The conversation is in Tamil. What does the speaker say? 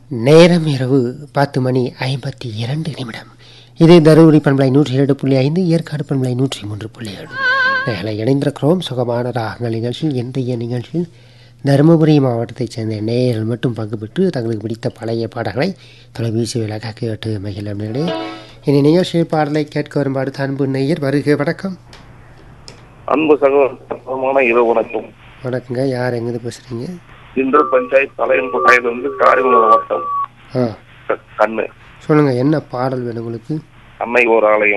நேரம் இரவு பத்து மணி ஐம்பத்தி இரண்டு நிமிடம் இது தருமபுரி பண்பலை நூற்றி இரண்டு புள்ளி ஐந்து ஏற்காடு பண்பலை நூற்றி மூன்று புள்ளி ஏழு நாளை இணைந்திருக்கிறோம் சுகமான ராகங்கள் நிகழ்ச்சியில் இன்றைய நிகழ்ச்சியில் தருமபுரி மாவட்டத்தைச் சேர்ந்த நேயர்கள் மட்டும் பங்கு பெற்று தங்களுக்கு பிடித்த பழைய பாடல்களை தொலைபேசி விலக கேட்டு மகிழ நேரே இனி நிகழ்ச்சியில் பாடலை கேட்க வரும்பாடு அன்பு நேயர் வருக வணக்கம் அன்பு சகோதரமான இரவு வணக்கம் வணக்கங்க யார் எங்கேருந்து பேசுகிறீங்க இன்று பஞ்சாயத்து தலைவன் கொட்டாயிலிருந்து காரிமங்கலம் மாவட்டம் ஆ க- கண்ணு சொல்லுங்கள் என்ன பாடல் வேணும் உங்களுக்கு அன்னை ஓர் ஆலயம்